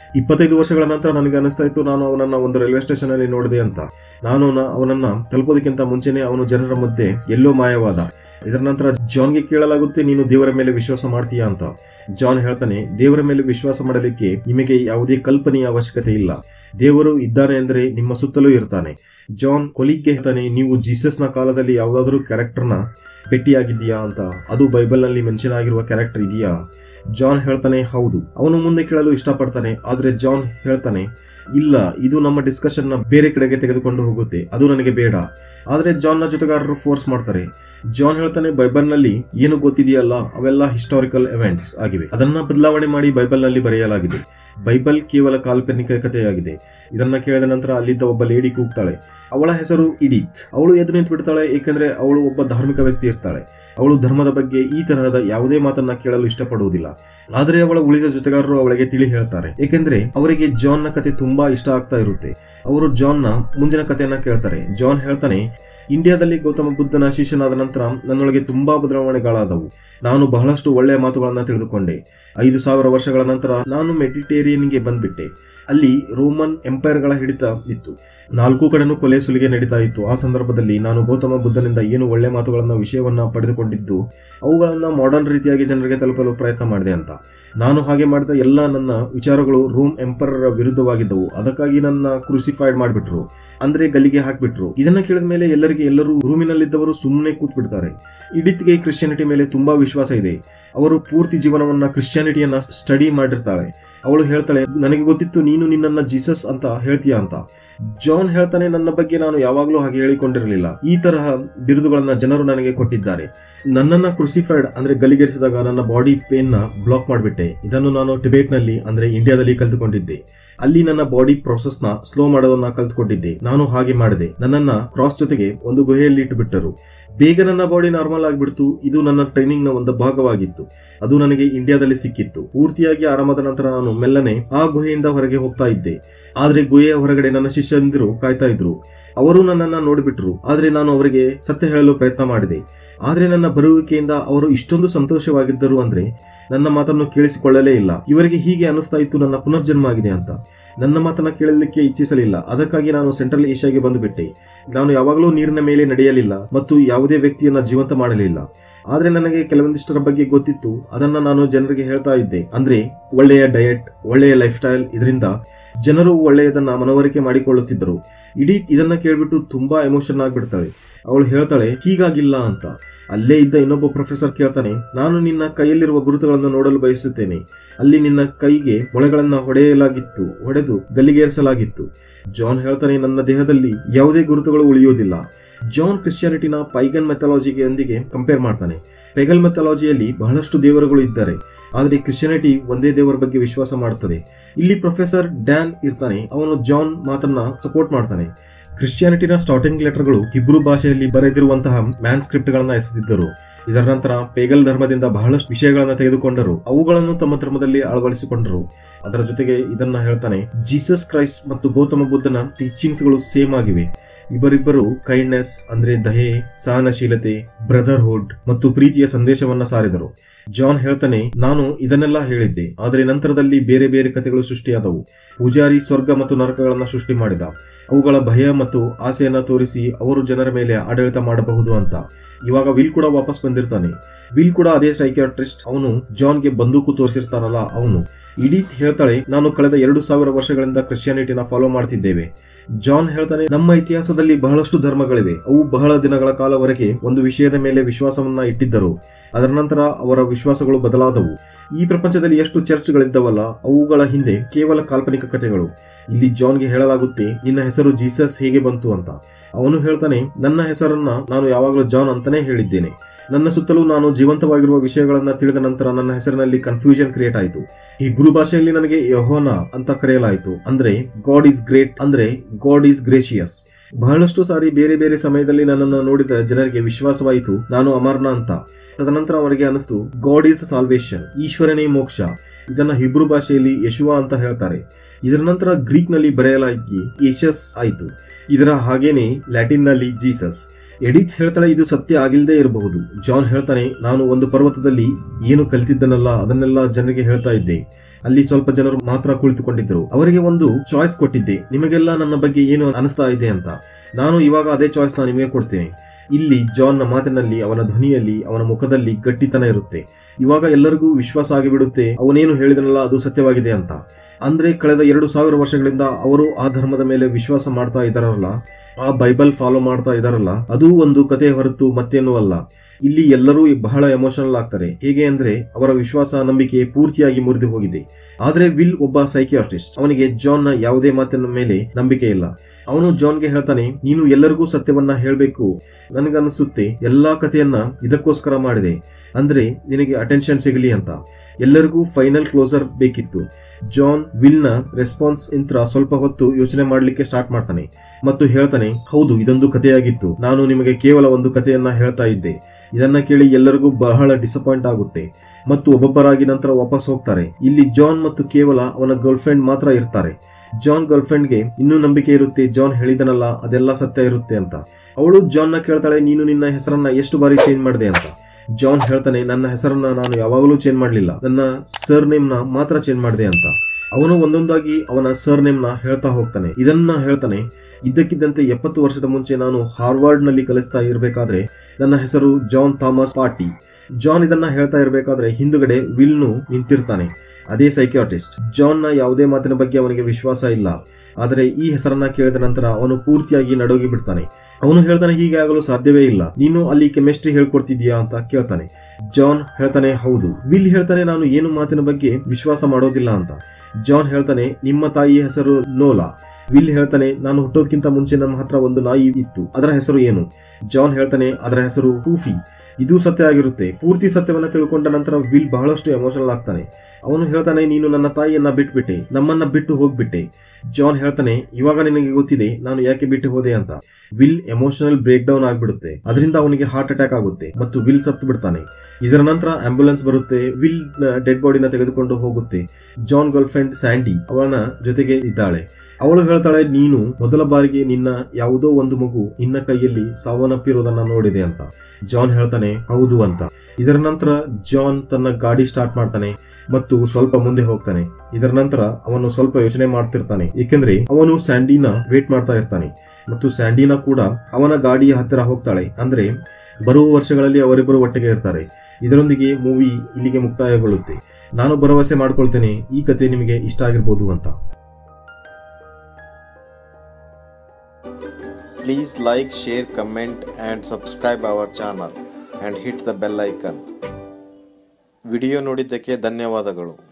ಇಪ್ಪತ್ತೈದು ವರ್ಷಗಳ ನಂತರ ನನಗೆ ಅನಿಸ್ತಾ ಇತ್ತು ನಾನು ಅವನನ್ನ ಒಂದು ರೈಲ್ವೆ ಸ್ಟೇಷನ್ ಅಲ್ಲಿ ನೋಡಿದೆ ಅಂತ ನಾನು ನ- ಅವನನ್ನ ತಲುಪೋದಕ್ಕಿಂತ ಮುಂಚೆನೆ ಅವನು ಜನರ ಮಧ್ಯೆ ಎಲ್ಲೋ ಮಾಯವಾದ ಇದರ ನಂತರ ಜಾನ್ಗೆ ಕೇಳಲಾಗುತ್ತೆ ನೀನು ದೇವರ ಮೇಲೆ ವಿಶ್ವಾಸ ಮಾಡ್ತೀಯಾ ಅಂತ ಜಾನ್ ಹೇಳ್ತಾನೆ ದೇವರ ಮೇಲೆ ವಿಶ್ವಾಸ ಮಾಡಲಿಕ್ಕೆ ನಿಮಗೆ ಯಾವುದೇ ಕಲ್ಪನೆಯ ಅವಶ್ಯಕತೆ ಇಲ್ಲ ದೇವರು ಇದ್ದಾನೆ ಅಂದ್ರೆ ನಿಮ್ಮ ಸುತ್ತಲೂ ಇರ್ತಾನೆ ಜಾನ್ ಕೊಲಿಗ್ಗೆ ಹೇಳ್ತಾನೆ ನೀವು ಜೀಸಸ್ನ ಕಾಲದಲ್ಲಿ ಯಾವುದಾದ್ರೂ ಕ್ಯಾರೆಕ್ಟರ್ನ ಭೇಟಿಯಾಗಿದ್ದೀಯಾ ಅಂತ ಅದು ಬೈಬಲ್ನಲ್ಲಿ ಮೆನ್ಷನ್ ಆಗಿರುವ ಕ್ಯಾರೆಕ್ಟರ್ ಇದೆಯಾ ಜಾನ್ ಹೇಳ್ತಾನೆ ಹೌದು ಅವನು ಮುಂದೆ ಕೇಳಲು ಇಷ್ಟಪಡ್ತಾನೆ ಆದ್ರೆ ಜಾನ್ ಹೇಳ್ತಾನೆ ಇಲ್ಲ ಇದು ನಮ್ಮ ಡಿಸ್ಕಷನ್ ನ ಬೇರೆ ಕಡೆಗೆ ತೆಗೆದುಕೊಂಡು ಹೋಗುತ್ತೆ ಅದು ನನಗೆ ಬೇಡ ಆದ್ರೆ ಜಾನ್ ನ ಜೊತೆಗಾರರು ಫೋರ್ಸ್ ಮಾಡ್ತಾರೆ ಜಾನ್ ಹೇಳ್ತಾನೆ ಬೈಬಲ್ ನಲ್ಲಿ ಏನು ಗೊತ್ತಿದೆಯಲ್ಲ ಅವೆಲ್ಲ ಹಿಸ್ಟಾರಿಕಲ್ ಇವೆಂಟ್ಸ್ ಆಗಿವೆ ಅದನ್ನ ಬದಲಾವಣೆ ಮಾಡಿ ಬೈಬಲ್ ನಲ್ಲಿ ಬರೆಯಲಾಗಿದೆ ಬೈಬಲ್ ಕೇವಲ ಕಾಲ್ಪನಿಕ ಕಥೆಯಾಗಿದೆ ಇದನ್ನ ಕೇಳಿದ ನಂತರ ಅಲ್ಲಿದ್ದ ಒಬ್ಬ ಲೇಡಿ ಕೂಗ್ತಾಳೆ ಅವಳ ಹೆಸರು ಇಡೀತ್ ಅವಳು ಎದ್ದು ನಿಂತು ಬಿಡ್ತಾಳೆ ಏಕೆಂದ್ರೆ ಅವಳು ಒಬ್ಬ ಧಾರ್ಮಿಕ ವ್ಯಕ್ತಿ ಇರ್ತಾಳೆ ಅವಳು ಧರ್ಮದ ಬಗ್ಗೆ ಈ ತರಹದ ಯಾವುದೇ ಮಾತನ್ನ ಕೇಳಲು ಇಷ್ಟಪಡುವುದಿಲ್ಲ ಆದರೆ ಅವಳ ಉಳಿದ ಜೊತೆಗಾರರು ಅವಳಿಗೆ ತಿಳಿ ಹೇಳ್ತಾರೆ ಏಕೆಂದ್ರೆ ಅವರಿಗೆ ಜಾನ್ ನ ಕತೆ ತುಂಬಾ ಇಷ್ಟ ಆಗ್ತಾ ಇರುತ್ತೆ ಅವರು ಜಾನ್ ನ ಮುಂದಿನ ಕಥೆಯನ್ನ ಕೇಳ್ತಾರೆ ಜಾನ್ ಹೇಳ್ತಾನೆ ಇಂಡಿಯಾದಲ್ಲಿ ಗೌತಮ ಬುದ್ಧನ ಶಿಷ್ಯನಾದ ನಂತರ ನನ್ನೊಳಗೆ ತುಂಬಾ ಬದಲಾವಣೆಗಳಾದವು ನಾನು ಬಹಳಷ್ಟು ಒಳ್ಳೆಯ ಮಾತುಗಳನ್ನ ತಿಳಿದುಕೊಂಡೆ ಐದು ಸಾವಿರ ವರ್ಷಗಳ ನಂತರ ನಾನು ಮೆಡಿಟೇರಿಯನ್ಗೆ ಬಂದ್ಬಿಟ್ಟೆ ಅಲ್ಲಿ ರೋಮನ್ ಎಂಪೈರ್ಗಳ ಹಿಡಿತ ಇತ್ತು ನಾಲ್ಕು ಕಡೆನೂ ಕೊಲೆ ಸುಲಿಗೆ ನಡೀತಾ ಇತ್ತು ಆ ಸಂದರ್ಭದಲ್ಲಿ ನಾನು ಗೌತಮ ಬುದ್ಧನಿಂದ ಏನು ಒಳ್ಳೆ ಮಾತುಗಳನ್ನ ವಿಷಯವನ್ನ ಪಡೆದುಕೊಂಡಿದ್ದು ಅವುಗಳನ್ನ ಮಾಡರ್ನ್ ರೀತಿಯಾಗಿ ಜನರಿಗೆ ತಲುಪಲು ಪ್ರಯತ್ನ ಮಾಡಿದೆ ಅಂತ ನಾನು ಹಾಗೆ ಮಾಡಿದ ಎಲ್ಲ ನನ್ನ ವಿಚಾರಗಳು ರೋಮ್ ಎಂಪರರ್ ವಿರುದ್ಧವಾಗಿದ್ದವು ಅದಕ್ಕಾಗಿ ನನ್ನ ಕ್ರೂಸಿಫೈಡ್ ಮಾಡಿಬಿಟ್ರು ಅಂದ್ರೆ ಗಲ್ಲಿಗೆ ಹಾಕ್ಬಿಟ್ರು ಇದನ್ನ ಕೇಳಿದ ಮೇಲೆ ಎಲ್ಲರಿಗೆ ಎಲ್ಲರೂ ರೂಮಿನಲ್ಲಿದ್ದವರು ಸುಮ್ಮನೆ ಕೂತ್ ಬಿಡ್ತಾರೆ ಇಡಿತ್ಗೆ ಕ್ರಿಶ್ಚಿಯಾನಿಟಿ ಮೇಲೆ ತುಂಬಾ ವಿಶ್ವಾಸ ಇದೆ ಅವರು ಪೂರ್ತಿ ಜೀವನವನ್ನ ಕ್ರಿಶ್ಚಿಯಾನಿಟಿಯನ್ನ ಸ್ಟಡಿ ಮಾಡಿರ್ತಾಳೆ ಅವಳು ಹೇಳ್ತಾಳೆ ನನಗೆ ಗೊತ್ತಿತ್ತು ನೀನು ನಿನ್ನನ್ನ ಜೀಸಸ್ ಅಂತ ಹೇಳ್ತೀಯ ಅಂತ ಜಾನ್ ಹೇಳ್ತಾನೆ ನನ್ನ ಬಗ್ಗೆ ನಾನು ಯಾವಾಗಲೂ ಹಾಗೆ ಹೇಳಿಕೊಂಡಿರಲಿಲ್ಲ ಈ ತರಹ ಬಿರುದುಗಳನ್ನ ಜನರು ನನಗೆ ಕೊಟ್ಟಿದ್ದಾರೆ ನನ್ನನ್ನ ಕ್ರುಸಿಫೈಡ್ ಅಂದ್ರೆ ಗಲಿಗೇರಿಸಿದಾಗ ನನ್ನ ಬಾಡಿ ಪೇನ್ ನ ಬ್ಲಾಕ್ ಮಾಡಿಬಿಟ್ಟೆ ಇದನ್ನು ನಾನು ಟಿಬೇಟ್ ನಲ್ಲಿ ಅಂದ್ರೆ ಇಂಡಿಯಾದಲ್ಲಿ ಕಲ್ತುಕೊಂಡಿದ್ದೆ ಅಲ್ಲಿ ನನ್ನ ಬಾಡಿ ಪ್ರೋಸೆಸ್ ನ ಸ್ಲೋ ಮಾಡೋದನ್ನ ಕಲ್ತ್ಕೊಂಡಿದ್ದೆ ನಾನು ಹಾಗೆ ಮಾಡಿದೆ ನನ್ನನ್ನ ಕ್ರಾಸ್ ಜೊತೆಗೆ ಒಂದು ಗುಹೆಯಲ್ಲಿ ಇಟ್ಟುಬಿಟ್ಟರು ಬೇಗ ನನ್ನ ಬಾಡಿ ನಾರ್ಮಲ್ ಆಗಿಬಿಡ್ತು ಇದು ನನ್ನ ಟ್ರೈನಿಂಗ್ ನ ಒಂದು ಭಾಗವಾಗಿತ್ತು ಅದು ನನಗೆ ಇಂಡಿಯಾದಲ್ಲಿ ಸಿಕ್ಕಿತ್ತು ಪೂರ್ತಿಯಾಗಿ ಆರಾಮದ ನಂತರ ನಾನು ಮೆಲ್ಲನೆ ಆ ಗುಹೆಯಿಂದ ಹೊರಗೆ ಹೋಗ್ತಾ ಇದ್ದೆ ಆದ್ರೆ ಗುಹೆಯ ಹೊರಗಡೆ ನನ್ನ ಶಿಷ್ಯಂದಿರು ಕಾಯ್ತಾ ಇದ್ರು ಅವರು ನನ್ನನ್ನ ನೋಡಿಬಿಟ್ರು ಆದ್ರೆ ನಾನು ಅವರಿಗೆ ಸತ್ಯ ಹೇಳಲು ಪ್ರಯತ್ನ ಮಾಡಿದೆ ಆದ್ರೆ ನನ್ನ ಬರುವಿಕೆಯಿಂದ ಅವರು ಇಷ್ಟೊಂದು ಸಂತೋಷವಾಗಿದ್ದರು ಅಂದ್ರೆ ನನ್ನ ಮಾತನ್ನು ಕೇಳಿಸಿಕೊಳ್ಳಲೇ ಇಲ್ಲ ಇವರಿಗೆ ಹೀಗೆ ಅನಿಸ್ತಾ ಇತ್ತು ನನ್ನ ಪುನರ್ಜನ್ಮ ಆಗಿದೆ ಅಂತ ನನ್ನ ಮಾತನ್ನ ಕೇಳಲಿಕ್ಕೆ ಇಚ್ಛಿಸಲಿಲ್ಲ ಅದಕ್ಕಾಗಿ ನಾನು ಸೆಂಟ್ರಲ್ ಏಷ್ಯಾಗೆ ಬಂದು ಬಿಟ್ಟೆ ನಾನು ಯಾವಾಗಲೂ ನೀರಿನ ಮೇಲೆ ನಡೆಯಲಿಲ್ಲ ಮತ್ತು ಯಾವುದೇ ವ್ಯಕ್ತಿಯನ್ನ ಜೀವಂತ ಮಾಡಲಿಲ್ಲ ಆದ್ರೆ ನನಗೆ ಕೆಲವೊಂದಿಷ್ಟರ ಬಗ್ಗೆ ಗೊತ್ತಿತ್ತು ಅದನ್ನ ನಾನು ಜನರಿಗೆ ಹೇಳ್ತಾ ಇದ್ದೆ ಅಂದ್ರೆ ಒಳ್ಳೆಯ ಡಯಟ್ ಒಳ್ಳೆಯ ಲೈಫ್ ಸ್ಟೈಲ್ ಇದರಿಂದ ಜನರು ಒಳ್ಳೆಯದನ್ನ ಮನವರಿಕೆ ಮಾಡಿಕೊಳ್ಳುತ್ತಿದ್ದರು ಇಡೀ ಇದನ್ನ ಕೇಳ್ಬಿಟ್ಟು ತುಂಬಾ ಎಮೋಷನ್ ಆಗ್ಬಿಡ್ತಾಳೆ ಅವಳು ಹೇಳ್ತಾಳೆ ಹೀಗಾಗಿಲ್ಲ ಅಂತ ಅಲ್ಲೇ ಇದ್ದ ಇನ್ನೊಬ್ಬ ಪ್ರೊಫೆಸರ್ ಕೇಳ್ತಾನೆ ನಾನು ನಿನ್ನ ಕೈಯಲ್ಲಿರುವ ಗುರುತುಗಳನ್ನು ನೋಡಲು ಬಯಸುತ್ತೇನೆ ಅಲ್ಲಿ ನಿನ್ನ ಕೈಗೆ ಮೊಳೆಗಳನ್ನ ಹೊಡೆಯಲಾಗಿತ್ತು ಹೊಡೆದು ಗಲ್ಲಿಗೇರಿಸಲಾಗಿತ್ತು ಜಾನ್ ಹೇಳ್ತಾನೆ ನನ್ನ ದೇಹದಲ್ಲಿ ಯಾವುದೇ ಗುರುತುಗಳು ಉಳಿಯುವುದಿಲ್ಲ ಜಾನ್ ಕ್ರಿಶ್ಚಿಯಾನಿಟಿನ ಪೈಗನ್ ಮೆಥಾಲಜಿಯೊಂದಿಗೆ ಕಂಪೇರ್ ಮಾಡ್ತಾನೆ ಪೈಗಲ್ ಮೆಥಾಲಜಿಯಲ್ಲಿ ಬಹಳಷ್ಟು ದೇವರುಗಳು ಇದ್ದಾರೆ ಆದರೆ ಕ್ರಿಶ್ಚಿಯಾನಿಟಿ ಒಂದೇ ದೇವರ ಬಗ್ಗೆ ವಿಶ್ವಾಸ ಮಾಡುತ್ತದೆ ಇಲ್ಲಿ ಪ್ರೊಫೆಸರ್ ಡ್ಯಾನ್ ಇರ್ತಾನೆ ಅವನು ಜಾನ್ ಮಾತನ್ನ ಸಪೋರ್ಟ್ ಮಾಡ್ತಾನೆ ಕ್ರಿಶ್ಚಿಯಾನಿಟಿನ ಸ್ಟಾರ್ಟಿಂಗ್ ಲೆಟರ್ಗಳು ಹಿಬ್ರು ಭಾಷೆಯಲ್ಲಿ ಬರೆದಿರುವಂತಹ ಮ್ಯಾನ್ ಸ್ಕ್ರಿಪ್ಟ್ ಗಳನ್ನ ಎಸೆದಿದ್ದರು ಇದರ ನಂತರ ಪೇಗಲ್ ಧರ್ಮದಿಂದ ಬಹಳಷ್ಟು ವಿಷಯಗಳನ್ನ ತೆಗೆದುಕೊಂಡರು ಅವುಗಳನ್ನು ತಮ್ಮ ಧರ್ಮದಲ್ಲಿ ಅಳವಡಿಸಿಕೊಂಡರು ಅದರ ಜೊತೆಗೆ ಇದನ್ನ ಹೇಳ್ತಾನೆ ಜೀಸಸ್ ಕ್ರೈಸ್ಟ್ ಮತ್ತು ಗೌತಮ ಬುದ್ಧನ ಟೀಚಿಂಗ್ಸ್ ಗಳು ಸೇಮ್ ಆಗಿವೆ ಇವರಿಬ್ಬರು ಕೈಂಡ್ನೆಸ್ ಅಂದ್ರೆ ದಯೆ ಸಹನಶೀಲತೆ ಬ್ರದರ್ಹುಡ್ ಮತ್ತು ಪ್ರೀತಿಯ ಸಂದೇಶವನ್ನ ಸಾರಿದರು ಜಾನ್ ಹೇಳ್ತಾನೆ ನಾನು ಇದನ್ನೆಲ್ಲ ಹೇಳಿದ್ದೆ ಆದರೆ ನಂತರದಲ್ಲಿ ಬೇರೆ ಬೇರೆ ಕಥೆಗಳು ಸೃಷ್ಟಿಯಾದವು ಪೂಜಾರಿ ಸ್ವರ್ಗ ಮತ್ತು ನರಕಗಳನ್ನ ಸೃಷ್ಟಿ ಮಾಡಿದ ಅವುಗಳ ಭಯ ಮತ್ತು ಆಸೆಯನ್ನ ತೋರಿಸಿ ಅವರು ಜನರ ಮೇಲೆ ಆಡಳಿತ ಮಾಡಬಹುದು ಅಂತ ಇವಾಗ ವಿಲ್ ಕೂಡ ವಾಪಸ್ ಬಂದಿರ್ತಾನೆ ವಿಲ್ ಕೂಡ ಅದೇ ಸೈಕ್ಯಾಟ್ರಿಸ್ಟ್ ಅವನು ಜಾನ್ಗೆ ಬಂದೂಕು ತೋರಿಸಿರ್ತಾನಲ್ಲ ಅವನು ಇಡೀತ್ ಹೇಳ್ತಾಳೆ ನಾನು ಕಳೆದ ಎರಡು ಸಾವಿರ ವರ್ಷಗಳಿಂದ ಕ್ರಿಶ್ಚಿಯಾನಿಟಿನ ಫಾಲೋ ಮಾಡ್ತಿದ್ದೇವೆ ಜಾನ್ ಹೇಳ್ತಾನೆ ನಮ್ಮ ಇತಿಹಾಸದಲ್ಲಿ ಬಹಳಷ್ಟು ಧರ್ಮಗಳಿವೆ ಅವು ಬಹಳ ದಿನಗಳ ಕಾಲವರೆಗೆ ಒಂದು ವಿಷಯದ ಮೇಲೆ ವಿಶ್ವಾಸವನ್ನ ಇಟ್ಟಿದ್ದರು ಅದರ ನಂತರ ಅವರ ವಿಶ್ವಾಸಗಳು ಬದಲಾದವು ಈ ಪ್ರಪಂಚದಲ್ಲಿ ಎಷ್ಟು ಚರ್ಚ್ಗಳಿದ್ದವಲ್ಲ ಅವುಗಳ ಹಿಂದೆ ಕೇವಲ ಕಾಲ್ಪನಿಕ ಕಥೆಗಳು ಇಲ್ಲಿ ಜಾನ್ಗೆ ಹೇಳಲಾಗುತ್ತೆ ನಿನ್ನ ಹೆಸರು ಜೀಸಸ್ ಹೇಗೆ ಬಂತು ಅಂತ ಅವನು ಹೇಳ್ತಾನೆ ನನ್ನ ಹೆಸರನ್ನ ನಾನು ಯಾವಾಗಲೂ ಜಾನ್ ಅಂತಾನೆ ಹೇಳಿದ್ದೇನೆ ನನ್ನ ಸುತ್ತಲೂ ನಾನು ಜೀವಂತವಾಗಿರುವ ವಿಷಯಗಳನ್ನ ತಿಳಿದ ನಂತರ ನನ್ನ ಹೆಸರಿನಲ್ಲಿ ಕನ್ಫ್ಯೂಷನ್ ಕ್ರಿಯೇಟ್ ಆಯಿತು ಹಿಬ್ರು ಭಾಷೆಯಲ್ಲಿ ನನಗೆ ಯಹೋನ ಅಂತ ಕರೆಯಲಾಯಿತು ಅಂದ್ರೆ ಗಾಡ್ ಈಸ್ ಗ್ರೇಟ್ ಅಂದ್ರೆ ಗಾಡ್ ಈಸ್ ಗ್ರೇಷಿಯಸ್ ಬಹಳಷ್ಟು ಸಾರಿ ಬೇರೆ ಬೇರೆ ಸಮಯದಲ್ಲಿ ನನ್ನನ್ನು ನೋಡಿದ ಜನರಿಗೆ ವಿಶ್ವಾಸವಾಯಿತು ನಾನು ಅಮರ್ನ ಅಂತ ತದನಂತರ ಅವರಿಗೆ ಅನಿಸ್ತು ಗಾಡ್ ಈಸ್ ಸಾಲ್ವೇಷನ್ ಈಶ್ವರನೇ ಮೋಕ್ಷ ಇದನ್ನ ಹಿಬ್ರು ಭಾಷೆಯಲ್ಲಿ ಯಶುವ ಅಂತ ಹೇಳ್ತಾರೆ ಇದರ ನಂತರ ಗ್ರೀಕ್ ನಲ್ಲಿ ಬರೆಯಲಾಗಿ ಯಶಸ್ ಆಯಿತು ಇದರ ಹಾಗೇನೆ ಲ್ಯಾಟಿನ್ ನಲ್ಲಿ ಜೀಸಸ್ ಎಡಿತ್ ಹೇಳ್ತಾಳೆ ಇದು ಸತ್ಯ ಆಗಿಲ್ಲದೆ ಇರಬಹುದು ಜಾನ್ ಹೇಳ್ತಾನೆ ನಾನು ಒಂದು ಪರ್ವತದಲ್ಲಿ ಏನು ಕಲಿತಿದ್ದನಲ್ಲ ಅದನ್ನೆಲ್ಲ ಜನರಿಗೆ ಹೇಳ್ತಾ ಇದ್ದೆ ಅಲ್ಲಿ ಸ್ವಲ್ಪ ಜನರು ಮಾತ್ರ ಕುಳಿತುಕೊಂಡಿದ್ದರು ಅವರಿಗೆ ಒಂದು ಚಾಯ್ಸ್ ಕೊಟ್ಟಿದ್ದೆ ನಿಮಗೆಲ್ಲ ನನ್ನ ಬಗ್ಗೆ ಏನು ಅನಿಸ್ತಾ ಇದೆ ಅಂತ ನಾನು ಇವಾಗ ಅದೇ ಚಾಯ್ಸ್ ನಾನು ನಿಮಗೆ ಕೊಡ್ತೇನೆ ಇಲ್ಲಿ ಜಾನ್ನ ಮಾತಿನಲ್ಲಿ ಅವನ ಧ್ವನಿಯಲ್ಲಿ ಅವನ ಮುಖದಲ್ಲಿ ಗಟ್ಟಿತನ ಇರುತ್ತೆ ಇವಾಗ ಎಲ್ಲರಿಗೂ ವಿಶ್ವಾಸ ಆಗಿಬಿಡುತ್ತೆ ಅವನೇನು ಹೇಳಿದನಲ್ಲ ಅದು ಸತ್ಯವಾಗಿದೆ ಅಂತ ಅಂದ್ರೆ ಕಳೆದ ಎರಡು ಸಾವಿರ ವರ್ಷಗಳಿಂದ ಅವರು ಆ ಧರ್ಮದ ಮೇಲೆ ವಿಶ್ವಾಸ ಮಾಡ್ತಾ ಇದ್ದಾರಲ್ಲ ಆ ಬೈಬಲ್ ಫಾಲೋ ಮಾಡ್ತಾ ಇದ್ದಾರಲ್ಲ ಅದು ಒಂದು ಕತೆ ಹೊರತು ಮತ್ತೇನೂ ಅಲ್ಲ ಇಲ್ಲಿ ಎಲ್ಲರೂ ಬಹಳ ಎಮೋಷನಲ್ ಆಗ್ತಾರೆ ಹೇಗೆ ಅಂದ್ರೆ ಅವರ ವಿಶ್ವಾಸ ನಂಬಿಕೆ ಪೂರ್ತಿಯಾಗಿ ಮುರಿದು ಹೋಗಿದೆ ಆದ್ರೆ ವಿಲ್ ಒಬ್ಬ ಸೈಕಿಯಾಟ್ರಿಸ್ಟ್ ಅವನಿಗೆ ಜಾನ್ ನ ಯಾವುದೇ ಮಾತಿನ ಮೇಲೆ ನಂಬಿಕೆ ಇಲ್ಲ ಅವನು ಜಾನ್ಗೆ ಹೇಳ್ತಾನೆ ನೀನು ಎಲ್ಲರಿಗೂ ಸತ್ಯವನ್ನ ಹೇಳಬೇಕು ನನಗನ್ನಿಸುತ್ತೆ ಎಲ್ಲಾ ಕಥೆಯನ್ನ ಇದಕ್ಕೋಸ್ಕರ ಮಾಡಿದೆ ಅಂದ್ರೆ ನಿನಗೆ ಅಟೆನ್ಷನ್ ಸಿಗಲಿ ಅಂತ ಎಲ್ಲರಿಗೂ ಫೈನಲ್ ಕ್ಲೋಸರ್ ಬೇಕಿತ್ತು ಜಾನ್ ವಿಲ್ ನ ರೆಸ್ಪಾನ್ಸ್ ಇಂತ್ರ ಸ್ವಲ್ಪ ಹೊತ್ತು ಯೋಚನೆ ಮಾಡಲಿಕ್ಕೆ ಸ್ಟಾರ್ಟ್ ಮಾಡ್ತಾನೆ ಮತ್ತು ಹೇಳ್ತಾನೆ ಹೌದು ಇದೊಂದು ಕಥೆಯಾಗಿತ್ತು ನಾನು ನಿಮಗೆ ಕೇವಲ ಒಂದು ಕಥೆಯನ್ನ ಹೇಳ್ತಾ ಇದ್ದೆ ಇದನ್ನ ಕೇಳಿ ಎಲ್ಲರಿಗೂ ಬಹಳ ಡಿಸಪಾಯಿಂಟ್ ಆಗುತ್ತೆ ಮತ್ತು ಒಬ್ಬೊಬ್ಬರಾಗಿ ನಂತರ ವಾಪಸ್ ಹೋಗ್ತಾರೆ ಇಲ್ಲಿ ಜಾನ್ ಮತ್ತು ಕೇವಲ ಅವನ ಗರ್ಲ್ ಫ್ರೆಂಡ್ ಮಾತ್ರ ಇರ್ತಾರೆ ಜಾನ್ ಗರ್ಲ್ ಫ್ರೆಂಡ್ಗೆ ಇನ್ನೂ ನಂಬಿಕೆ ಇರುತ್ತೆ ಜಾನ್ ಹೇಳಿದನಲ್ಲ ಅದೆಲ್ಲ ಸತ್ಯ ಇರುತ್ತೆ ಅಂತ ಅವಳು ಜಾನ್ ನ ಕೇಳ್ತಾಳೆ ನೀನು ನಿನ್ನ ಹೆಸರನ್ನ ಎಷ್ಟು ಬಾರಿ ಚೇಂಜ್ ಮಾಡಿದೆ ಅಂತ ಜಾನ್ ಹೇಳ್ತಾನೆ ನನ್ನ ಹೆಸರನ್ನ ನಾನು ಯಾವಾಗಲೂ ಚೇಂಜ್ ಮಾಡಲಿಲ್ಲ ನನ್ನ ಸರ್ ನೇಮ್ ನ ಮಾತ್ರ ಚೇಂಜ್ ಮಾಡಿದೆ ಅಂತ ಅವನು ಒಂದೊಂದಾಗಿ ಅವನ ಸರ್ ನೇಮ್ ನ ಹೇಳ್ತಾ ಹೋಗ್ತಾನೆ ಇದನ್ನ ಹೇಳ್ತಾನೆ ಇದ್ದಕ್ಕಿದ್ದಂತೆ ಎಪ್ಪತ್ತು ವರ್ಷದ ಮುಂಚೆ ನಾನು ಹಾರ್ವರ್ಡ್ ನಲ್ಲಿ ಕಲಿಸ್ತಾ ಇರಬೇಕಾದ್ರೆ ನನ್ನ ಹೆಸರು ಜಾನ್ ಥಾಮಸ್ ಪಾಟಿ ಜಾನ್ ಇದನ್ನ ಹೇಳ್ತಾ ಇರಬೇಕಾದ್ರೆ ಹಿಂದುಗಡೆ ವಿಲ್ನು ನಿಂತಿರ್ತಾನೆ ಅದೇ ಸೈಕಿಯಾಟ್ರಿಸ್ಟ್ ಜಾನ್ ನ ಯಾವುದೇ ಮಾತಿನ ಬಗ್ಗೆ ಅವನಿಗೆ ವಿಶ್ವಾಸ ಇಲ್ಲ ಆದರೆ ಈ ಹೆಸರನ್ನ ಕೇಳಿದ ನಂತರ ಅವನು ಪೂರ್ತಿಯಾಗಿ ನಡೋಗಿ ಬಿಡ್ತಾನೆ ಅವನು ಹೇಳ್ತಾನೆ ಹೀಗೆ ಆಗಲು ಸಾಧ್ಯವೇ ಇಲ್ಲ ನೀನು ಅಲ್ಲಿ ಕೆಮಿಸ್ಟ್ರಿ ಹೇಳ್ಕೊಡ್ತಿದ್ಯಾ ಅಂತ ಕೇಳ್ತಾನೆ ಜಾನ್ ಹೇಳ್ತಾನೆ ಹೌದು ವಿಲ್ ಹೇಳ್ತಾನೆ ನಾನು ಏನು ಮಾತಿನ ಬಗ್ಗೆ ವಿಶ್ವಾಸ ಮಾಡೋದಿಲ್ಲ ಅಂತ ಜಾನ್ ಹೇಳ್ತಾನೆ ನಿಮ್ಮ ತಾಯಿಯ ಹೆಸರು ನೋಲಾ ವಿಲ್ ಹೇಳ್ತಾನೆ ನಾನು ಹುಟ್ಟೋದಕ್ಕಿಂತ ಮುಂಚೆ ನಮ್ಮ ಹತ್ರ ಒಂದು ನಾಯಿ ಇತ್ತು ಅದರ ಹೆಸರು ಏನು ಜಾನ್ ಹೇಳ್ತಾನೆ ಅದರ ಹೆಸರು ಟೂಫಿ ಇದು ಸತ್ಯ ಆಗಿರುತ್ತೆ ಪೂರ್ತಿ ಸತ್ಯವನ್ನ ತಿಳ್ಕೊಂಡ ನಂತರ ವಿಲ್ ಬಹಳಷ್ಟು ಎಮೋಷನಲ್ ಆಗ್ತಾನೆ ಅವನು ಹೇಳ್ತಾನೆ ನೀನು ನನ್ನ ತಾಯಿಯನ್ನ ಬಿಟ್ಬಿಟ್ಟೆ ನಮ್ಮನ್ನ ಬಿಟ್ಟು ಹೋಗ್ಬಿಟ್ಟೆ ಜಾನ್ ಹೇಳ್ತಾನೆ ಇವಾಗ ನಿನಗೆ ಗೊತ್ತಿದೆ ನಾನು ಯಾಕೆ ಬಿಟ್ಟು ಹೋದೆ ಅಂತ ವಿಲ್ ಎಮೋಷನಲ್ ಬ್ರೇಕ್ ಡೌನ್ ಆಗ್ಬಿಡುತ್ತೆ ಅದರಿಂದ ಅವನಿಗೆ ಹಾರ್ಟ್ ಅಟ್ಯಾಕ್ ಆಗುತ್ತೆ ಮತ್ತು ವಿಲ್ ಸತ್ತು ಬಿಡ್ತಾನೆ ಇದರ ನಂತರ ಆಂಬ್ಯುಲೆನ್ಸ್ ಬರುತ್ತೆ ವಿಲ್ ಡೆಡ್ ಬಾಡಿನ ತೆಗೆದುಕೊಂಡು ಹೋಗುತ್ತೆ ಜಾನ್ ಗರ್ಲ್ ಫ್ರೆಂಡ್ ಸ್ಯಾಂಡಿ ಅವನ ಜೊತೆಗೆ ಇದ್ದಾಳೆ ಅವಳು ಹೇಳ್ತಾಳೆ ನೀನು ಮೊದಲ ಬಾರಿಗೆ ನಿನ್ನ ಯಾವುದೋ ಒಂದು ಮಗು ನಿನ್ನ ಕೈಯಲ್ಲಿ ಸಾವನ್ನಪ್ಪಿರೋದನ್ನ ನೋಡಿದೆ ಅಂತ ಜಾನ್ ಹೇಳ್ತಾನೆ ಹೌದು ಅಂತ ಇದರ ನಂತರ ಜಾನ್ ತನ್ನ ಗಾಡಿ ಸ್ಟಾರ್ಟ್ ಮಾಡ್ತಾನೆ ಮತ್ತು ಸ್ವಲ್ಪ ಮುಂದೆ ಹೋಗ್ತಾನೆ ಇದರ ನಂತರ ಅವನು ಸ್ವಲ್ಪ ಯೋಚನೆ ಮಾಡ್ತಿರ್ತಾನೆ ಏಕೆಂದ್ರೆ ಅವನು ಸ್ಯಾಂಡಿನ ವೇಟ್ ಮಾಡ್ತಾ ಇರ್ತಾನೆ ಮತ್ತು ಸ್ಯಾಂಡಿನ ಕೂಡ ಅವನ ಗಾಡಿಯ ಹತ್ತಿರ ಹೋಗ್ತಾಳೆ ಅಂದ್ರೆ ಬರುವ ವರ್ಷಗಳಲ್ಲಿ ಅವರಿಬ್ಬರು ಒಟ್ಟಿಗೆ ಇರ್ತಾರೆ ಇದರೊಂದಿಗೆ ಮೂವಿ ಇಲ್ಲಿಗೆ ಮುಕ್ತಾಯಗೊಳ್ಳುತ್ತೆ ನಾನು ಭರವಸೆ ಮಾಡ್ಕೊಳ್ತೇನೆ ಈ ಕತೆ ನಿಮಗೆ ಇಷ್ಟ ಆಗಿರ್ಬೋದು ಅಂತ Please like, share, comment and subscribe our channel and hit the bell icon. Video ನೋಡಿದ್ದಕ್ಕೆ ಧನ್ಯವಾದಗಳು